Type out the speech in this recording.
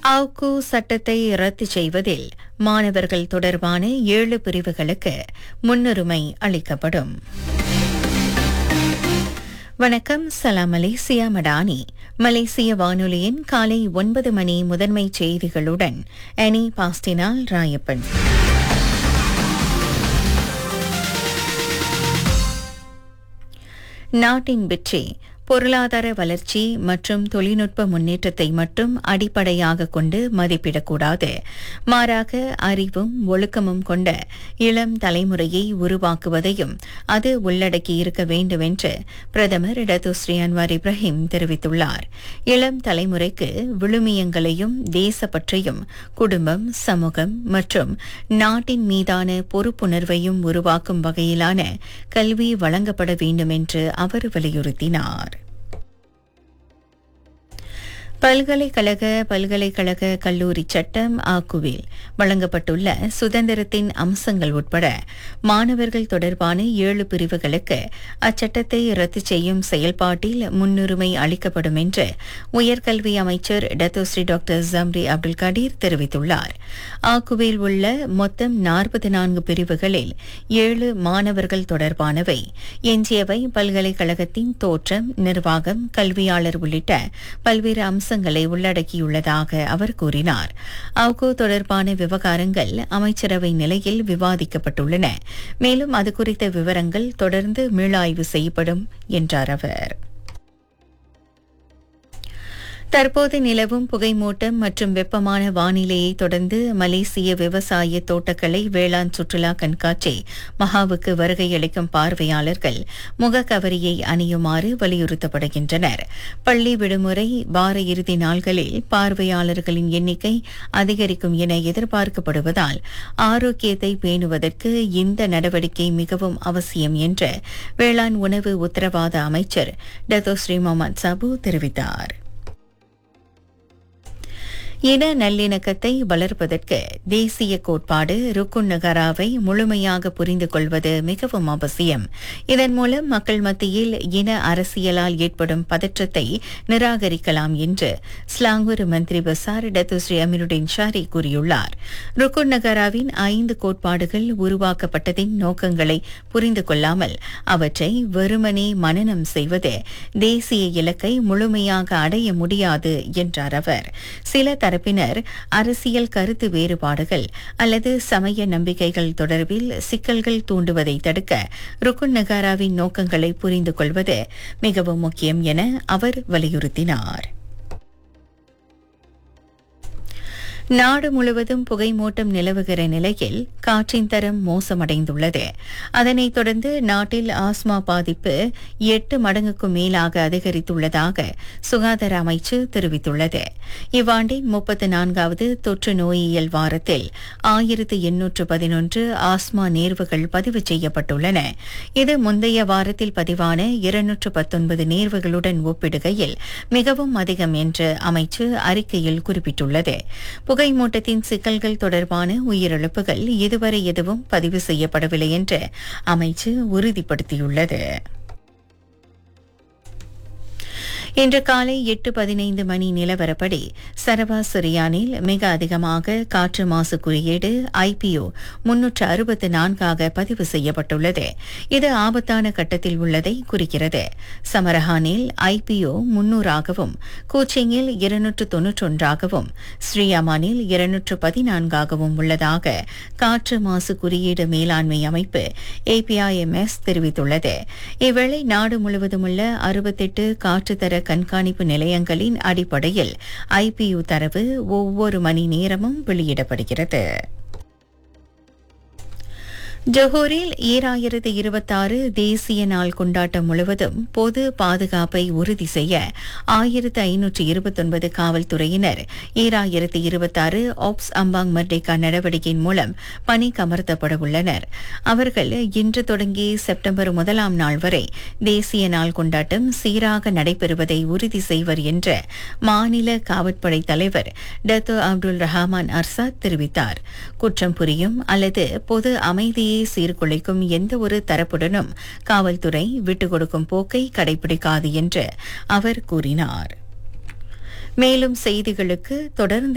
ஆவ்கு சட்டத்தை ரத்து செய்வதில் மாணவர்கள் தொடர்பான ஏழு பிரிவுகளுக்கு முன்னுரிமை அளிக்கப்படும் வணக்கம் சலாம் மலேசியா மடானி மலேசிய வானொலியின் காலை ஒன்பது மணி முதன்மை செய்திகளுடன் அனி பாஸ்டினால் ராயப்பன் நாட்டின் வெற்றி பொருளாதார வளர்ச்சி மற்றும் தொழில்நுட்ப முன்னேற்றத்தை மட்டும் அடிப்படையாக கொண்டு மதிப்பிடக்கூடாது மாறாக அறிவும் ஒழுக்கமும் கொண்ட இளம் தலைமுறையை உருவாக்குவதையும் அது உள்ளடக்கி இருக்க வேண்டும் என்று பிரதமர் இடதுஸ்ரீ அன்வார் இப்ராஹிம் தெரிவித்துள்ளார் இளம் தலைமுறைக்கு விழுமியங்களையும் தேசப்பற்றையும் குடும்பம் சமூகம் மற்றும் நாட்டின் மீதான பொறுப்புணர்வையும் உருவாக்கும் வகையிலான கல்வி வழங்கப்பட வேண்டும் என்று அவர் வலியுறுத்தினார் பல்கலைக்கழக பல்கலைக்கழக கல்லூரி சட்டம் ஆக்குவில் வழங்கப்பட்டுள்ள சுதந்திரத்தின் அம்சங்கள் உட்பட மாணவர்கள் தொடர்பான ஏழு பிரிவுகளுக்கு அச்சட்டத்தை ரத்து செய்யும் செயல்பாட்டில் முன்னுரிமை அளிக்கப்படும் என்று உயர்கல்வி அமைச்சர் Datuk Seri doctor Zambry Abdul Kadir தெரிவித்துள்ளார் ஆக்குவில் உள்ள மொத்தம் நாற்பத்தி நான்கு பிரிவுகளில் ஏழு மாணவர்கள் தொடர்பானவை எஞ்சியவை பல்கலைக்கழகத்தின் தோற்றம் நிர்வாகம் கல்வியாளர் உள்ளிட்ட பல்வேறு அம்சங்களை உள்ளடக்கியுள்ளதாக அவர் கூறினார் ஆவ்கோ தொடர்பான விவகாரங்கள் அமைச்சரவை நிலையில் விவாதிக்கப்பட்டுள்ளன மேலும் அது குறித்த விவரங்கள் தொடர்ந்து மீளாய்வு செய்யப்படும் என்றார் அவர் தற்போது நிலவும் புகைமூட்டம் மற்றும் வெப்பமான வானிலையை தொடர்ந்து மலேசிய விவசாய தோட்டக்கலை வேளாண் சுற்றுலா கண்காட்சி மகாவுக்கு வருகை அளிக்கும் பார்வையாளர்கள் முகக்கவரியை அணியுமாறு வலியுறுத்தப்படுகின்றனர் பள்ளி விடுமுறை வார இறுதி நாள்களில் பார்வையாளர்களின் எண்ணிக்கை அதிகரிக்கும் என எதிர்பார்க்கப்படுவதால் ஆரோக்கியத்தை பேணுவதற்கு இந்த நடவடிக்கை மிகவும் அவசியம் என்று வேளாண் உணவு உத்தரவாத அமைச்சர் டத்தோஸ்ரீ முகமது சாபு தெரிவித்தார் இன நல்லிணக்கத்தை வளர்ப்பதற்கு தேசிய கோட்பாடு ருக்குன் நகராவை முழுமையாக புரிந்து கொள்வது மிகவும் அவசியம் இதன் மூலம் மக்கள் மத்தியில் இன அரசியலால் ஏற்படும் பதற்றத்தை நிராகரிக்கலாம் என்று ஸ்லாங்கூர் மந்திரி பசார் டத்துஸ்ரீ அமீருddin ஷாரி கூறியுள்ளார் ருக்குன் நகராவின் ஐந்து கோட்பாடுகள் உருவாக்கப்பட்டதின் நோக்கங்களை புரிந்து கொள்ளாமல் அவற்றை வெறுமனே மனனம் செய்வது தேசிய இலக்கை முழுமையாக அடைய முடியாது என்றார் அவர் சில தரப்பினர் அரசியல் கருத்து வேறுபாடுகள் அல்லது சமய நம்பிக்கைகள் தொடர்பில் சிக்கல்கள் தூண்டுவதை தடுக்க ருக்குன் நகாராவின் நோக்கங்களை புரிந்து கொள்வது மிகவும் முக்கியம் என அவர் வலியுறுத்தினார் நாடு முழுவதும் புகைமூட்டம் நிலவுகிற நிலையில் காற்றின் தரம் மோசமடைந்துள்ளது அதனைத் தொடர்ந்து நாட்டில் ஆஸ்மா பாதிப்பு எட்டு மடங்குக்கும் மேலாக அதிகரித்துள்ளதாக சுகாதார அமைச்சு தெரிவித்துள்ளது இவ்வாண்டின் முப்பத்து நான்காவது தொற்று நோயியல் வாரத்தில் ஆயிரத்து எண்ணூற்று பதினொன்று ஆஸ்மா நேர்வுகள் பதிவு செய்யப்பட்டுள்ளன இது முந்தைய வாரத்தில் பதிவான இருநூற்று பத்தொன்பது நேர்வுகளுடன் ஒப்பிடுகையில் மிகவும் அதிகம் என்று அமைச்சு அறிக்கையில் குறிப்பிட்டுள்ளது புகைமூட்டத்தின் சிக்கல்கள் தொடர்பான உயிரிழப்புகள் இதுவரை எதுவும் பதிவு செய்யப்படவில்லை என்று அமைச்சு உறுதிப்படுத்தியுள்ளது இன்று காலை எட்டு பதினைந்து மணி நிலவரப்படி சரவா சிரியானில் மிக அதிகமாக காற்று மாசு குறியீடு ஐபிஓ முன்னூற்று அறுபத்து நான்காக பதிவு செய்யப்பட்டுள்ளது இது ஆபத்தான கட்டத்தில் உள்ளதை குறிக்கிறது சமரஹானில் ஐபிஓ முன்னூறாகவும் கூச்சிங்கில் இருநூற்று தொன்னூற்றொன்றாகவும் ஸ்ரீயமானில் இருநூற்று பதினான்காகவும் உள்ளதாக காற்று மாசு குறியீடு மேலாண்மை அமைப்பு ஏபிஐஎம்எஸ் தெரிவித்துள்ளது இவ்வேளை நாடு முழுவதும் உள்ள அறுபத்தெட்டு காற்றுத்தர கண்காணிப்பு நிலையங்களின் அடிப்படையில் ஐபியு தரவு ஒவ்வொரு மணி நேரமும் வெளியிடப்படுகிறது ஜொஹூரில் ஈராயிரத்து இருபத்தாறு தேசிய நாள் கொண்டாட்டம் முழுவதும் பொது பாதுகாப்பை உறுதி செய்ய ஆயிரத்து ஐநூற்று இருபத்தொன்பது காவல்துறையினர் ஈராயிரத்து இருபத்தாறு ஆப்ஸ் அம்பாங் மர்டேகா நடவடிக்கையின் மூலம் பணிக்கமர்த்தப்பட உள்ளனர் அவர்கள் இன்று தொடங்கி செப்டம்பர் முதலாம் நாள் வரை தேசிய நாள் கொண்டாட்டம் சீராக நடைபெறுவதை உறுதி செய்வர் என்று மாநில காவற்படை தலைவர் டத்தோ அப்துல் ரஹமான் அர்சாத் தெரிவித்தார் குற்றம் புரியும் அல்லது பொது அமைதியை சீர்குலைக்கும் எந்த ஒரு தரப்புடனும் காவல்துறை விட்டுக் கொடுக்கும் போக்கை கடைபிடிக்காது என்று அவர் கூறினார் மேலும் செய்திகளுக்கு தொடர்ந்து